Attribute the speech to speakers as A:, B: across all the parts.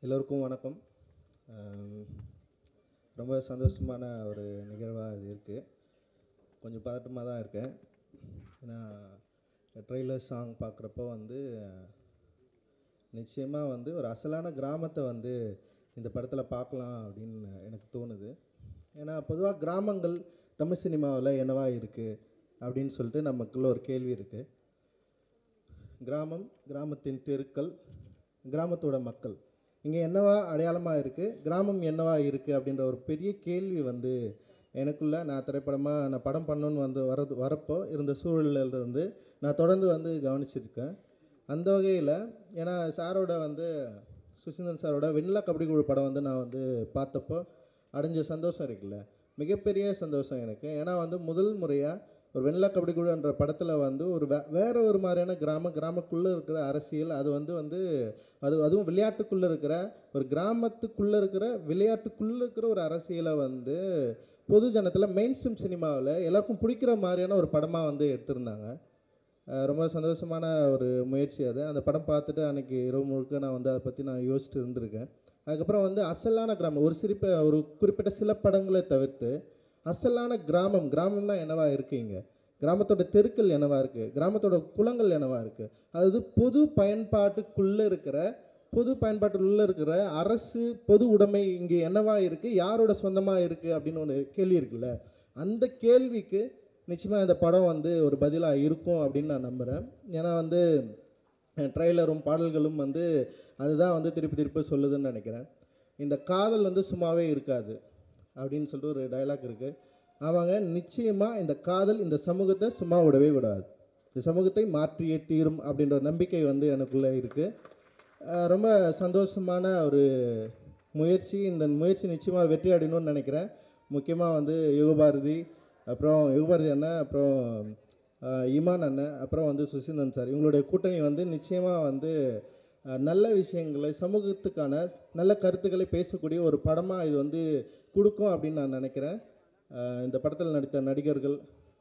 A: எல்லோருக்கும் வணக்கம் ஆம், ரொம்ப சந்தோஷமான ஒரு நிகழ்வாக இது இருக்குது கொஞ்சம் பதட்டமாக தான் இருக்கேன் ஏன்னா ட்ரெய்லர் சாங் பார்க்குறப்போ வந்து நிச்சயமாக வந்து ஒரு அசலான கிராமத்தை வந்து இந்த படத்தில் பார்க்கலாம் அப்படின்னு எனக்கு தோணுது ஏன்னா பொதுவாக கிராமங்கள் தமிழ் சினிமாவில் என்னவா இருக்குது அப்படின்னு சொல்லிட்டு நமக்குள்ள ஒரு கேள்வி இருக்குது கிராமம் கிராமத்தின் தெருக்கள் கிராமத்தோட மக்கள் இங்கே என்னவா அடையாளமாக இருக்குது கிராமம் என்னவா இருக்குது அப்படின்ற ஒரு பெரிய கேள்வி வந்து எனக்குள்ள நான் திரைப்படமாக நான் படம் பண்ணணுன்னு வந்து வரது வரப்போ இருந்த சூழல்ல இருந்து நான் தொடர்ந்து வந்து கவனிச்சிருக்கேன் அந்த வகையில் ஏன்னா சாரோட வந்து சுசீந்திரன் சாரோட வெண்ணிலா கபடி குழு படம் வந்து நான் வந்து பார்த்தப்போ அடைஞ்ச சந்தோஷம் இருக்குல்ல மிகப்பெரிய சந்தோஷம் எனக்கு ஏன்னா வந்து முதல் முறையாக ஒரு வெண்ணிலா கபடி குழுன்ற படத்தில் வந்து ஒரு வே வேற ஒரு மாதிரியான கிராம கிராமக்குள்ளே இருக்கிற அரசியல் அது வந்து வந்து அது அதுவும் விளையாட்டுக்குள்ளே இருக்கிற ஒரு கிராமத்துக்குள்ளே இருக்கிற விளையாட்டுக்குள்ளே இருக்கிற ஒரு அரசியலை வந்து பொது ஜனத்தில் மெயின் ஸ்ட்ரீம் சினிமாவில் எல்லாருக்கும் பிடிக்கிற மாதிரியான ஒரு படமாக வந்து எடுத்திருந்தாங்க அஹ் ரொம்ப சந்தோஷமான ஒரு முயற்சி அது அந்த படம் பார்த்துட்டு அன்னைக்கு இரவு முழுக்க நான் வந்து அதை பற்றி நான் யோசிச்சுட்டு இருந்திருக்கேன் அதுக்கப்புறம் வந்து அசலான கிராமம் ஒரு சிறிப்ப ஒரு குறிப்பிட்ட சில படங்களை தவிர்த்து அசலான கிராமம் கிராமம்னா என்னவா இருக்கீங்க கிராமத்தோட தெருக்கள் என்னவா இருக்குது கிராமத்தோட குளங்கள் என்னவா இருக்குது அதாவது பொது பயன்பாட்டுக்குள்ளே இருக்கிற பொது பயன்பாட்டுக்குள்ளே இருக்கிற அரசு பொது உடைமை இங்கே என்னவா இருக்குது யாரோட சொந்தமாக இருக்குது அப்படின்னு ஒன்று கேள்வி இருக்குல்ல அந்த கேள்விக்கு நிச்சயமாக இந்த படம் வந்து ஒரு பதிலாக இருக்கும் அப்படின்னு நான் நம்புகிறேன் ஏன்னா வந்து ட்ரெய்லரும் பாடல்களும் வந்து அதுதான் வந்து திருப்பி திருப்பி சொல்லுதுன்னு நினைக்கிறேன் இந்த காதல் வந்து சும்மாவே இருக்காது அப்படின்னு சொல்லிட்டு ஒரு டயலாக் இருக்குது ஆமாங்க நிச்சயமாக இந்த காதல் இந்த சமூகத்தை சும்மா விடவே விடாது இந்த சமூகத்தை மாற்றியே தீரும் அப்படின்ற ஒரு நம்பிக்கை வந்து எனக்குள்ளே இருக்குது ரொம்ப சந்தோஷமான ஒரு முயற்சி இந்த முயற்சி நிச்சயமாக வெற்றி அடையணும்னு நினைக்கிறேன் முக்கியமாக வந்து யுகபாரதி அப்புறம் யுகபாரதி அண்ணன் அப்புறம் ஆஹ், இமான் அண்ணன் அப்புறம் வந்து சுசீந்தன் சார் இவங்களுடைய கூட்டணி வந்து நிச்சயமாக வந்து ஆஹ், நல்ல விஷயங்களை சமூகத்துக்கான நல்ல கருத்துக்களை பேசக்கூடிய ஒரு படமாக இது வந்து கொடுக்கும் அப்படின்னு நான் நினைக்கிறேன் ஆஹ், இந்த படத்தில் நடித்த நடிகர்கள்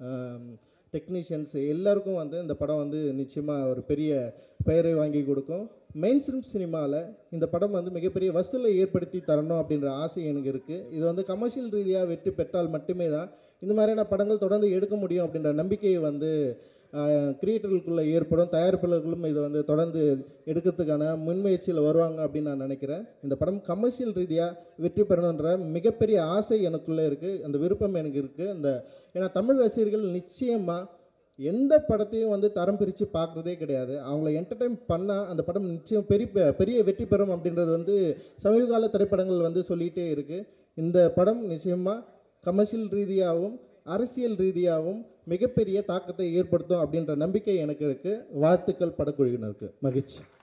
A: டெக்னீஷியன்ஸ் எல்லாருக்கும் வந்து இந்த படம் வந்து நிச்சயமாக ஒரு பெரிய பெயரை வாங்கி கொடுக்கும் மெயின் ஸ்ட்ரீம் சினிமாவில் இந்த படம் வந்து மிகப்பெரிய வசூலை ஏற்படுத்தி தரணும் அப்படின்ற ஆசை எனக்கு இருக்குது இது வந்து கமர்ஷியல் ரீதியாக வெற்றி பெற்றால் மட்டுமே தான் இந்த மாதிரியான படங்கள் தொடர்ந்து எடுக்க முடியும் அப்படின்ற நம்பிக்கையை வந்து கிரியேட்டர்களுக்குள்ளே ஏற்படும் தயாரிப்பாளர்களும் இதை வந்து தொடர்ந்து எடுக்கிறதுக்கான முன்முயற்சியில் வருவாங்க அப்படின்னு நான் நினைக்கிறேன் இந்த படம் கமர்ஷியல் ரீதியாக வெற்றி பெறணுன்ற மிகப்பெரிய ஆசை எனக்குள்ளே இருக்குது அந்த விருப்பம் எனக்கு இருக்குது அந்த ஏன்னா தமிழ் ரசிகர்கள் நிச்சயமாக எந்த படத்தையும் வந்து தரம் பிரித்து பார்க்குறதே கிடையாது அவங்கள என்டர்டைன் பண்ணால் அந்த படம் நிச்சயம் பெரிய பெரிய வெற்றி பெறும் அப்படின்றது வந்து சமீபகால திரைப்படங்கள் வந்து சொல்லிகிட்டே இருக்குது இந்த படம் நிச்சயமாக கமர்ஷியல் ரீதியாகவும் அரசியல் ரீதியாகவும் மிகப்பெரிய தாக்கத்தை ஏற்படுத்தும் அப்படின்ற நம்பிக்கை எனக்கு இருக்குது வாழ்த்துக்கள் படக்குழுவினருக்கு மகிழ்ச்சி